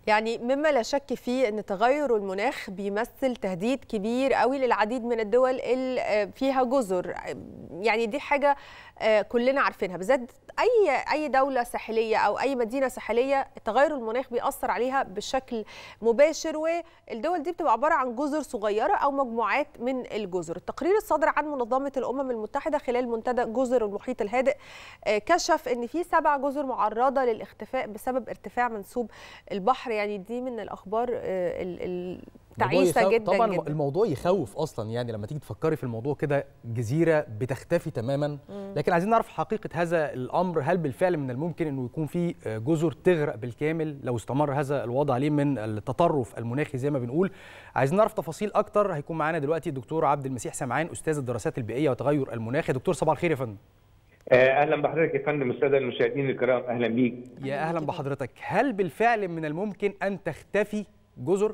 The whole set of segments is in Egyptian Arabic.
يعني مما لا شك فيه ان تغير المناخ بيمثل تهديد كبير قوي للعديد من الدول اللي فيها جزر يعني دي حاجه كلنا عارفينها بالذات اي اي دوله ساحليه او اي مدينه ساحليه تغير المناخ بيأثر عليها بشكل مباشر والدول دي بتبقى عباره عن جزر صغيره او مجموعات من الجزر التقرير الصادر عن منظمه الامم المتحده خلال منتدى جزر المحيط الهادئ كشف ان في سبع جزر معرضه للاختفاء بسبب ارتفاع منسوب البحر يعني دي من الاخبار تعيسه جدا طبعا جدا. الموضوع يخوف اصلا يعني لما تيجي تفكري في الموضوع كده جزيره بتختفي تماما لكن عايزين نعرف حقيقه هذا الامر هل بالفعل من الممكن انه يكون في جزر تغرق بالكامل لو استمر هذا الوضع عليه من التطرف المناخي زي ما بنقول عايزين نعرف تفاصيل اكتر هيكون معانا دلوقتي الدكتور عبد المسيح سمعان استاذ الدراسات البيئيه وتغير المناخ يا دكتور صباح الخير يا فندم اهلا بحضرتك يا فندم الساده المشاهدين الكرام اهلا بيك يا اهلا بحضرتك هل بالفعل من الممكن ان تختفي جزر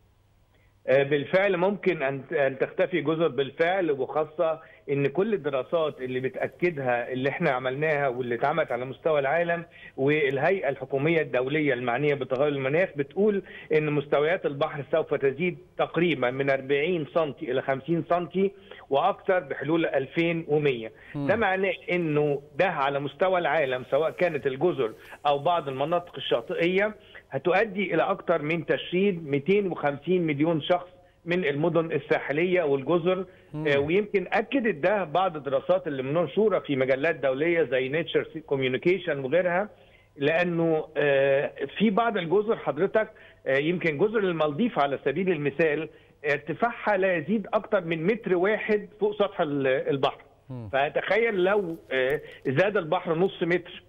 بالفعل ممكن ان تختفي جزر بالفعل وخاصه ان كل الدراسات اللي بتاكدها اللي احنا عملناها واللي اتعملت على مستوى العالم والهيئه الحكوميه الدوليه المعنيه بتغير المناخ بتقول ان مستويات البحر سوف تزيد تقريبا من 40 سم الى 50 سم واكثر بحلول 2100 م. ده معناه انه ده على مستوى العالم سواء كانت الجزر او بعض المناطق الشاطئيه هتؤدي الى اكثر من تشريد 250 مليون شخص من المدن الساحليه والجزر آه ويمكن اكدت ده بعض الدراسات اللي منشوره في مجلات دوليه زي نيتشر كوميونيكيشن وغيرها لانه آه في بعض الجزر حضرتك آه يمكن جزر المالديف على سبيل المثال ارتفاعها لا يزيد اكثر من متر واحد فوق سطح البحر فتخيل لو زاد البحر نص متر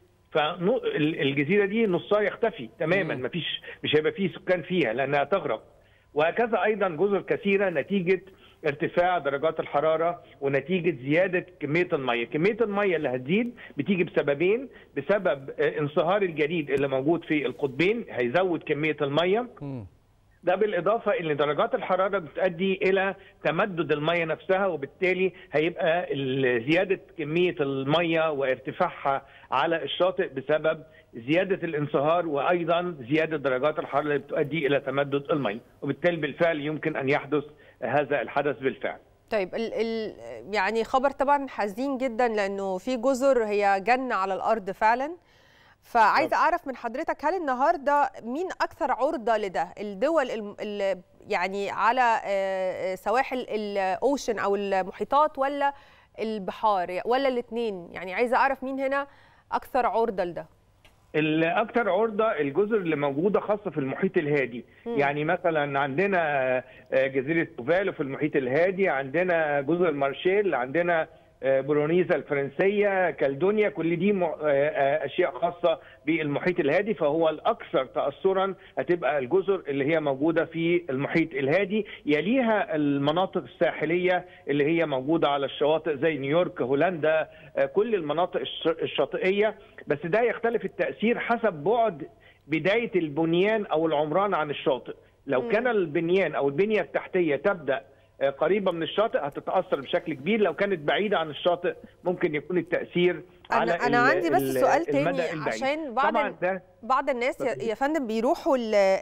فالجزيره دي نصها يختفي تماما مفيش مش هيبقى فيه سكان فيها لانها تغرق وهكذا ايضا جزر كثيره نتيجه ارتفاع درجات الحراره ونتيجه زياده كميه الميه، كميه الميه اللي هتزيد بتيجي بسببين، بسبب انصهار الجليد اللي موجود في القطبين هيزود كميه الميه ده بالاضافه ان درجات الحراره بتؤدي الى تمدد الميه نفسها وبالتالي هيبقى زياده كميه الميه وارتفاعها على الشاطئ بسبب زياده الانصهار وايضا زياده درجات الحراره اللي بتؤدي الى تمدد الميه وبالتالي بالفعل يمكن ان يحدث هذا الحدث بالفعل. طيب ال ال يعني خبر طبعا حزين جدا لانه في جزر هي جنه على الارض فعلا. فعايزه اعرف من حضرتك هل النهارده مين اكثر عرضه لده الدول اللي يعني على سواحل الاوشن او المحيطات ولا البحار ولا الاثنين يعني عايزه اعرف مين هنا اكثر عرضه لده الاكثر عرضه الجزر اللي موجوده خاصه في المحيط الهادي م. يعني مثلا عندنا جزيره توفالو في المحيط الهادي عندنا جزر مارشيل عندنا برونيزا الفرنسيه كالدونيا كل دي اشياء خاصه بالمحيط الهادي فهو الاكثر تاثرا هتبقى الجزر اللي هي موجوده في المحيط الهادي يليها المناطق الساحليه اللي هي موجوده على الشواطئ زي نيويورك هولندا كل المناطق الشاطئيه بس ده يختلف التاثير حسب بعد بدايه البنيان او العمران عن الشاطئ لو كان البنيان او البنيه التحتيه تبدا قريبه من الشاطئ هتتاثر بشكل كبير لو كانت بعيده عن الشاطئ ممكن يكون التاثير أنا على انا عندي بس سؤال تاني عشان بعض ال... بعض الناس يا فندم بيروحوا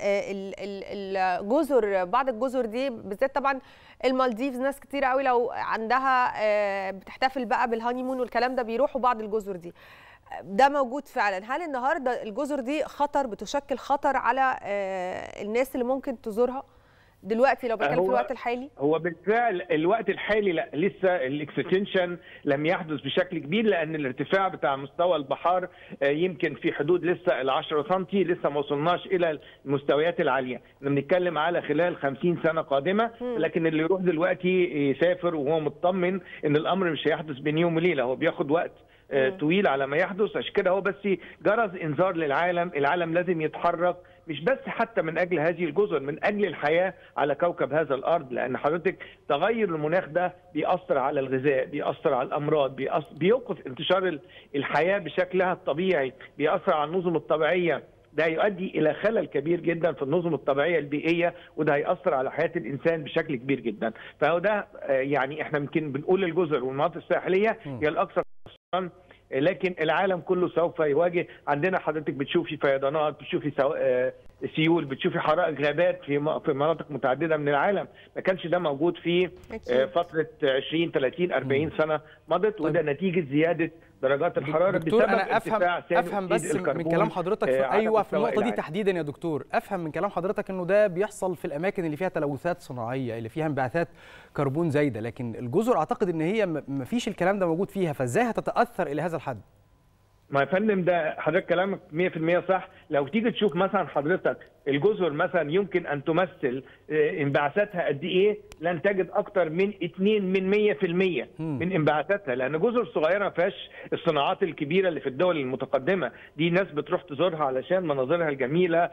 الجزر بعض الجزر دي بالذات طبعا المالديفز ناس كتير قوي لو عندها بتحتفل بقى بالهانيمون والكلام ده بيروحوا بعض الجزر دي ده موجود فعلا هل النهارده الجزر دي خطر بتشكل خطر على الناس اللي ممكن تزورها دلوقتي لو بتكلم في الوقت الحالي هو بالفعل الوقت الحالي لا لسه الاكستنشن لم يحدث بشكل كبير لان الارتفاع بتاع مستوى البحار يمكن في حدود لسه ال 10 سم لسه ما وصلناش الى المستويات العاليه احنا بنتكلم على خلال 50 سنه قادمه لكن اللي يروح دلوقتي يسافر وهو مطمن ان الامر مش هيحدث بين يوم وليله هو بياخد وقت طويل على ما يحدث عشان كده هو بس جرس انذار للعالم العالم لازم يتحرك مش بس حتى من اجل هذه الجزر من اجل الحياه على كوكب هذا الارض لان حضرتك تغير المناخ ده بيأثر على الغذاء بيأثر على الامراض بيأثر بيوقف انتشار الحياه بشكلها الطبيعي بيأثر على النظم الطبيعيه ده يؤدي الى خلل كبير جدا في النظم الطبيعيه البيئيه وده هياثر على حياه الانسان بشكل كبير جدا فهو ده يعني احنا يمكن بنقول الجزر والمناطق الساحليه هي الاكثر تاثرا لكن العالم كله سوف يواجه عندنا حضرتك بتشوفي فيضانات بتشوفي سيول بتشوفي حرائق غابات في في مناطق متعدده من العالم ما كانش ده موجود في أكيد. فتره 20 30 40 سنه مضت وده نتيجه زياده درجات الحراره دكتور بسبب انا افهم ارتفاع ثاني افهم أكسيد بس من الكربون، كلام حضرتك آه، في على ايوه في مستوى النقطه دي العالم. تحديدا يا دكتور افهم من كلام حضرتك انه ده بيحصل في الاماكن اللي فيها تلوثات صناعيه اللي فيها انبعاثات كربون زايده لكن الجزر اعتقد ان هي ما فيش الكلام ده موجود فيها فازاي هتتاثر الى هذا الحد ما يا فندم ده حضرتك كلامك 100% صح لو تيجي تشوف مثلا حضرتك الجزر مثلا يمكن ان تمثل آه، انبعاثاتها قد ايه لن تجد اكتر من 2 من 100% مم. من انبعاثاتها لان جزر صغيره ما فيهاش الصناعات الكبيره اللي في الدول المتقدمه دي ناس بتروح تزورها علشان مناظرها الجميله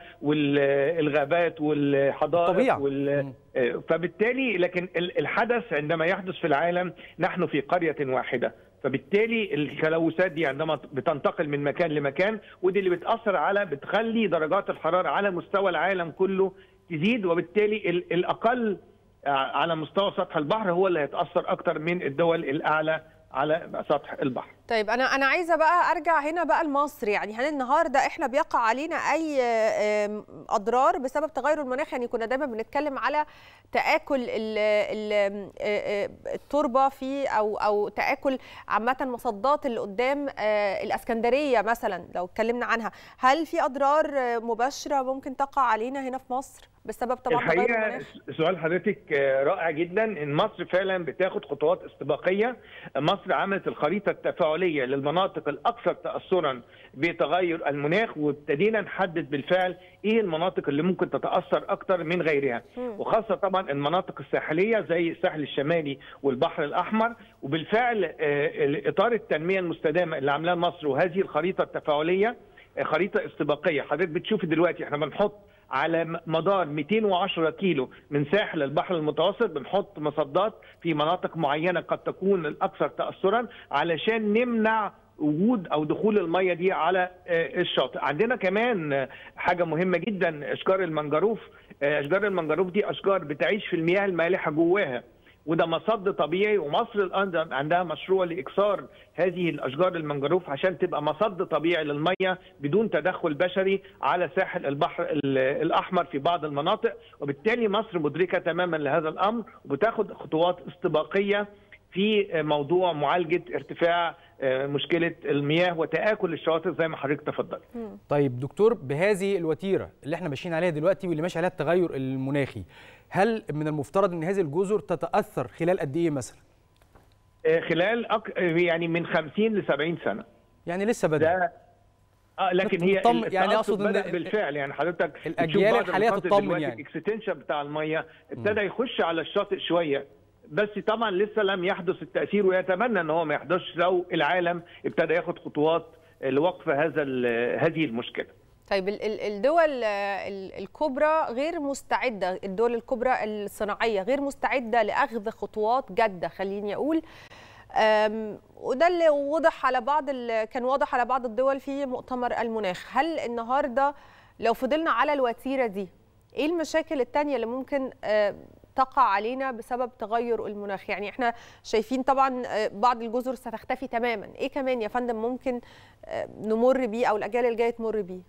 والغابات والحدائق الطبيعة. وال... مم. آه، فبالتالي لكن ال- الحدث عندما يحدث في العالم نحن في قرية واحدة فبالتالي التلوثات دي عندما بتنتقل من مكان لمكان ودي اللي بتأثر على بتخلي درجات الحرارة على مستوى العالم كله تزيد وبالتالي ال- الأقل آه، على مستوى سطح البحر هو اللي هيتأثر أكتر من الدول الأعلى على سطح البحر طيب انا انا عايزه بقى ارجع هنا بقى لمصر يعني هل النهارده احنا بيقع علينا اي آم، اضرار بسبب تغير المناخ يعني كنا دايما بنتكلم على تاكل ال ال آه، آه، التربه في او او تاكل عامه مصدات اللي قدام آه، الاسكندريه مثلا لو اتكلمنا عنها هل في اضرار آه، مباشره ممكن تقع علينا هنا في مصر بسبب طبعا تغير الحقيقه المناخ سؤال حضرتك آه، رائع جدا ان مصر فعلا بتاخد خطوات استباقيه مصر عملت الخريطه التفاعليه للمناطق الاكثر تاثرا بتغير المناخ وابتدينا نحدد بالفعل ايه المناطق اللي ممكن تتاثر اكثر من غيرها مم. وخاصه طبعا المناطق الساحليه زي الساحل الشمالي والبحر الاحمر وبالفعل آه، اطار التنميه المستدامه اللي عاملاه مصر وهذه الخريطه التفاعليه آه، خريطه استباقيه حضرتك بتشوفي دلوقتي احنا بنحط على م- مدار 210 كيلو من ساحل البحر المتوسط بنحط مصدات في مناطق معينه قد تكون الاكثر تاثرا علشان نمنع وجود او دخول الميه دي على آه، الشاطئ عندنا كمان آه، حاجه مهمه جدا اشجار المنجروف آه، اشجار المنجروف دي اشجار بتعيش في المياه المالحه جواها وده مصد طبيعي ومصر الان عندها مشروع لاكثار هذه الاشجار المنجروف عشان تبقى مصد طبيعي للميه بدون تدخل بشري على ساحل البحر ال- الاحمر في بعض المناطق وبالتالي مصر مدركه تماما لهذا الامر وبتاخد خطوات استباقيه في موضوع معالجه ارتفاع آه، مشكله المياه وتاكل الشواطئ زي ما حضرتك تفضل طيب دكتور بهذه الوتيره اللي احنا ماشيين عليها دلوقتي واللي ماشي عليها التغير المناخي هل من المفترض ان هذه الجزر تتاثر خلال قد ايه مثلا آه، خلال أك... يعني من 50 ل 70 سنه يعني لسه بدري ده اه لكن هي تطمن- يعني التأثر أقصد إن بدأ ال- بالفعل يعني حضرتك بتشوف الأجيال بعض الحالية المناطق تطمن دلوقتي يعني. الاكستنشن بتاع الميه ابتدى يخش على الشاطئ شويه بس طبعا لسه لم يحدث التاثير ويتمنى ان هو ما يحدثش لو العالم ابتدى ياخد خطوات لوقف هذا ال- هذه المشكله طيب ال- ال- الدول آه، ال- الكبرى غير مستعده الدول الكبرى الصناعيه غير مستعده لاخذ خطوات جاده خليني اقول أم، وده اللي وضح على بعض ال- كان واضح على بعض الدول في مؤتمر المناخ هل النهارده لو فضلنا على الوتيره دي ايه المشاكل التانية اللي ممكن آه، تقع علينا بسبب تغير المناخ يعني احنا شايفين طبعا آه، بعض الجزر ستختفي تماما ايه كمان يا فندم ممكن آه، نمر بيه او الاجيال الجايه تمر بيه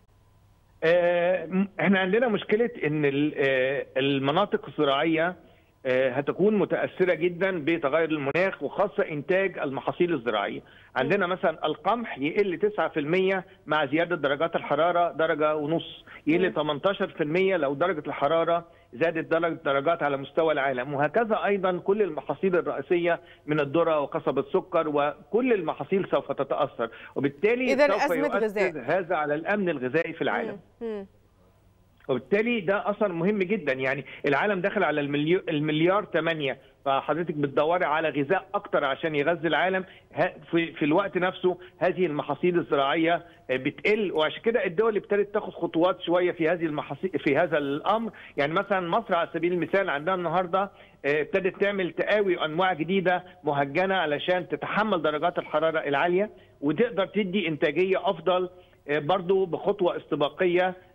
آه، م- احنا عندنا مشكله ان ال- آه، المناطق الزراعيه آه، هتكون متاثره جدا بتغير المناخ وخاصه انتاج المحاصيل الزراعيه. عندنا مثلا القمح يقل 9% مع زياده درجات الحراره درجه ونص، يقل 18% لو درجه الحراره زادت درجه درجات على مستوى العالم، وهكذا ايضا كل المحاصيل الرئيسيه من الذره وقصب السكر وكل المحاصيل سوف تتاثر، وبالتالي إذن سوف أزمة يؤثر غذاء. هذا على الامن الغذائي في العالم. مم. وبالتالي ده اثر مهم جدا يعني العالم داخل على المليو- المليار 8 فحضرتك بتدوري على غذاء اكتر عشان يغذي العالم ه- في, في الوقت نفسه هذه المحاصيل الزراعيه آه، بتقل وعشان كده الدول ابتدت تاخد خطوات شويه في هذه المحاصيل في هذا الامر يعني مثلا مصر على سبيل المثال عندها النهارده آه، ابتدت تعمل تقاوي انواع جديده مهجنه علشان تتحمل درجات الحراره العاليه وتقدر تدي انتاجيه افضل آه، برضو بخطوه استباقيه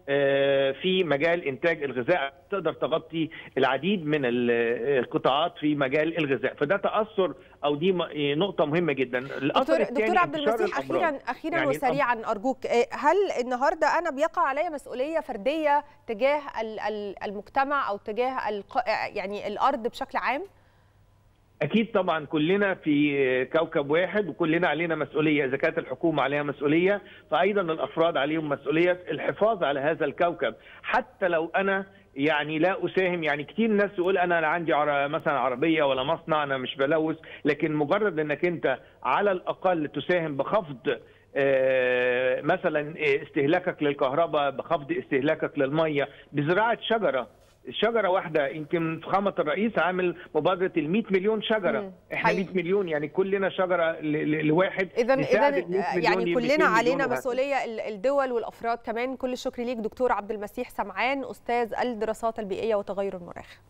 في مجال انتاج الغذاء تقدر تغطي العديد من القطاعات في مجال الغذاء فده تاثر او دي نقطه مهمه جدا دكتور, دكتور عبد المسيح اخيرا اخيرا يعني وسريعا ارجوك هل النهارده انا بيقع علي مسؤوليه فرديه تجاه المجتمع او تجاه يعني الارض بشكل عام اكيد طبعا كلنا في كوكب واحد وكلنا علينا مسؤوليه اذا كانت الحكومه عليها مسؤوليه فايضا الافراد عليهم مسؤوليه الحفاظ على هذا الكوكب حتى لو انا يعني لا اساهم يعني كتير ناس تقول انا لا عندي مثلا عربيه ولا مصنع انا مش بلوث لكن مجرد انك انت على الاقل تساهم بخفض مثلا استهلاكك للكهرباء بخفض استهلاكك للميه بزراعه شجره شجره واحده يمكن فخامه الرئيس عامل مبادره ال 100 مليون شجره مم. احنا 100 مليون يعني كلنا شجره لواحد اذا اذا يعني كلنا علينا مسؤوليه الدول والافراد كمان كل الشكر ليك دكتور عبد المسيح سمعان استاذ الدراسات البيئيه وتغير المناخ